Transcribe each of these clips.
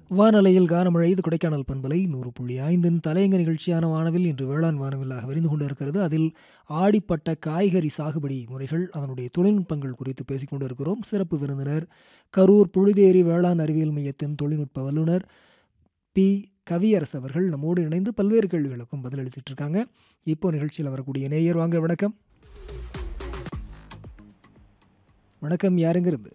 வானலையில் கானமழை இது கொடைக்கானல் பண்பலை நூறு புள்ளி ஐந்தின் தலையங்க நிகழ்ச்சியான வானவில் இன்று வேளாண் வானவில்லாக விரிந்து கொண்டிருக்கிறது அதில் ஆடிப்பட்ட காய்கறி சாகுபடி முறைகள் அதனுடைய தொழில்நுட்பங்கள் குறித்து பேசிக் கொண்டிருக்கிறோம் சிறப்பு விருந்தினர் கரூர் புழுதேரி வேளாண் அறிவியல் மையத்தின் தொழில்நுட்ப வல்லுநர் பி கவியரசு அவர்கள் நம்மோடு இணைந்து பல்வேறு கேள்விகளுக்கும் பதிலளிச்சிட்டு இருக்காங்க இப்போ நிகழ்ச்சியில் வரக்கூடிய நேயர் வாங்க வணக்கம் வணக்கம் யாருங்கிறது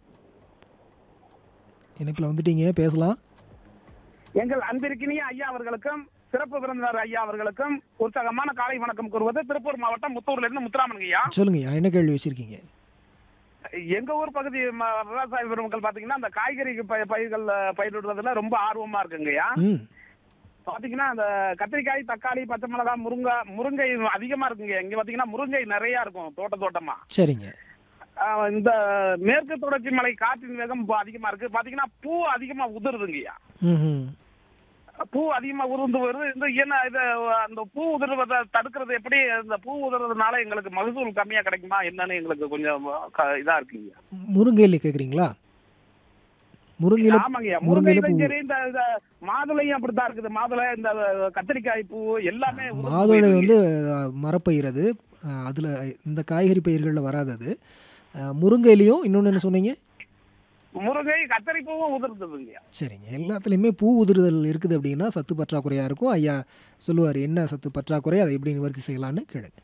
இணைப்பில் வந்துட்டீங்க பேசலாம் எங்கள் அன்பிற்கினிய ஐயா அவர்களுக்கும் சிறப்பு விருந்தினர் ஐயா அவர்களுக்கும் உற்சாகமான காலை வணக்கம் கூறுவது திருப்பூர் மாவட்டம் முத்தூர்ல இருந்து முத்துராமன் ஐயா சொல்லுங்க என்ன கேள்வி வச்சிருக்கீங்க எங்க ஊர் பகுதி ம- விவசாய பெருமக்கள் பாத்தீங்கன்னா அந்த காய்கறி ப- பயிர்கள் பயிரிடுறதுல ரொம்ப ஆர்வமா இருக்குங்கய்யா ம் பாத்தீங்கன்னா அந்த கத்திரிக்காய் தக்காளி பச்சை மிளகாய் முருங்கை முருங்கை அதிகமா இருக்குங்க இங்க பாத்தீங்கன்னா முருங்கை நிறைய இருக்கும் தோட்ட தோட்டமா சரிங்க ஆஹ் இந்த மேற்கு தொடர்ச்சி மலை காற்றின் வேகம் இப்ப அதிகமா இருக்கு பாத்தீங்கன்னா பூ அதிகமா உதிருதுங்கய்யா ம் பூ அதிகமா உதிர்ந்து வருது இந்த என்ன இது அந்த பூ உதிர்வதை தடுக்கிறது எப்படி இந்த பூ உதிர்றதுனால எங்களுக்கு மகசூல் கம்மியா கிடைக்குமா என்னன்னு எங்களுக்கு கொஞ்சம் க- இதா இருக்குங்க முருங்கையில் கேட்குறீங்களா முருங்கையில் ஆமாங்கய்யா முருங்கையில முருங்கையிலும் பூ சரி இந்த இந்த மாதுளையும் அப்படித்தான் இருக்குது மாதுளை இந்த கத்திரிக்காய் பூ எல்லாமே உதிர்ந்து மாதுளை போயிருதுங்க. வந்து அஹ், மரப்பயிர் அது அஹ், அதுல இந்த காய்கறி பயிர்களில் வராதது அஹ், முருங்கையிலையும் இன்னொன்று என்ன சொன்னீங்க முருங்கை கத்தரி பூவும் உதிர்ந்ததுங்கய்யா சரிங்க எல்லாத்துலேயுமே பூ உதிர்தல் இருக்குது அப்படின்னா சத்து பற்றாக்குறையாக இருக்கும் ஐயா சொல்லுவார் என்ன சத்து பற்றாக்குறை அதை எப்படி நிவர்த்தி செய்யலான்னு கேளுங்க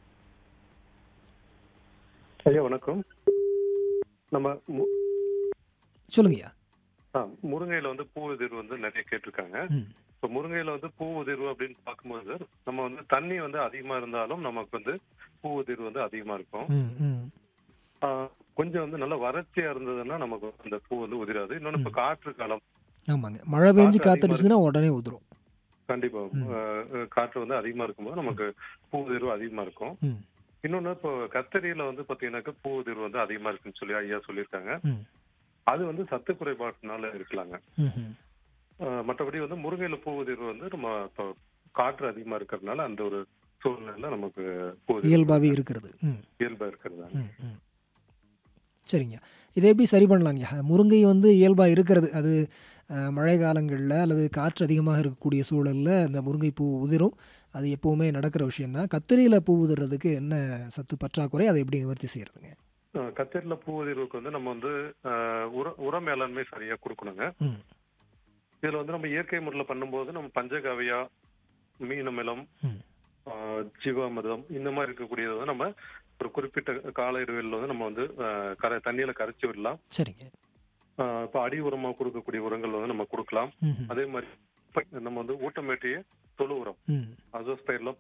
ஐயா வணக்கம் நம்ம மு- சொல்லுங்கய்யா ஆ, முருங்கையில வந்து பூ உதிர்வு வந்து நிறைய கேட்டிருக்காங்க ம் இப்போ முருங்கையில வந்து பூ உதிர்வு அப்படின்னு பார்க்கும்போது நம்ம வந்து தண்ணி வந்து அதிகமா இருந்தாலும் நமக்கு வந்து பூ உதிர்வு வந்து அதிகமா இருக்கும் ம் ம் ஆ, கொஞ்சம் வந்து நல்லா வறட்சியா இருந்ததுன்னா நமக்கு வந்து அந்த பூ வந்து உதிராது இன்னொன்னு இப்போ காற்று காலம் ஆமாங்க மழை பெஞ்சு காற்று காத்தடிச்சுன்னா உடனே உதிரும் கண்டிப்பா ஆ, காற்று வந்து அதிகமா இருக்கும்போது நமக்கு பூ உதிர்வு அதிகமா இருக்கும் ம் இன்னொன்னு இப்போ கத்தரியில வந்து பாத்தீங்கன்னாக்கா பூ உதிர்வு வந்து அதிகமா இருக்குன்னு சொல்லி ஐயா சொல்லியிருக்காங்க ம் அது வந்து சத்து குறைபாட்டினால இருக்கலாங்க ம் ம் ஆஹ் மற்றபடி வந்து முருங்கையில பூ உதிர்வு வந்து நம்ம இப்போ காற்று அதிகமா இருக்கிறதுனால அந்த ஒரு சூழ்நிலையில நமக்கு பூ உதிர்வு இயல்பாகவே இருக்கிறது ம் இயல்பா இருக்கிறது ம், ம். சரிங்க இதை எப்படி சரி பண்ணலாங்க முருங்கை வந்து இயல்பாக இருக்கிறது அது அஹ், மழை காலங்களில் அல்லது காற்று அதிகமாக இருக்கக்கூடிய சூழலில் அந்த முருங்கை பூ உதிரும் அது எப்போவுமே நடக்கிற விஷயம்தான் கத்திரியில் பூ உதிர்றதுக்கு என்ன சத்து பற்றாக்குறை அதை எப்படி நிவர்த்தி செய்யறதுங்க ஆஹ் கத்திரில பூ உதிர்வுக்கு வந்து நம்ம வந்து ஆஹ் உர உர மேலாண்மை சரியா கொடுக்கணுங்க ம் இதுல வந்து நம்ம இயற்கை முறையில் பண்ணும்போது நம்ம பஞ்சகாவியா மீனமிலம் ம் ஆஹ் ஜீவாமிர்தம் இந்த மாதிரி இருக்கக்கூடியது வந்து நம்ம ஒரு குறிப்பிட்ட கால இடைவெளியில் வந்து நம்ம வந்து ஆஹ் கரை தண்ணியில கரைச்சி விடலாம் சரிங்க ஆஹ் இப்போ அடி உரமா கொடுக்கக்கூடிய உரங்கள் வந்து நம்ம கொடுக்கலாம் ம் ம். அதே மாதிரி இப்ப நம்ம வந்து ஊட்டமேட்டிய தொழு உரம் ம் அசோஸ்பைர்லாம்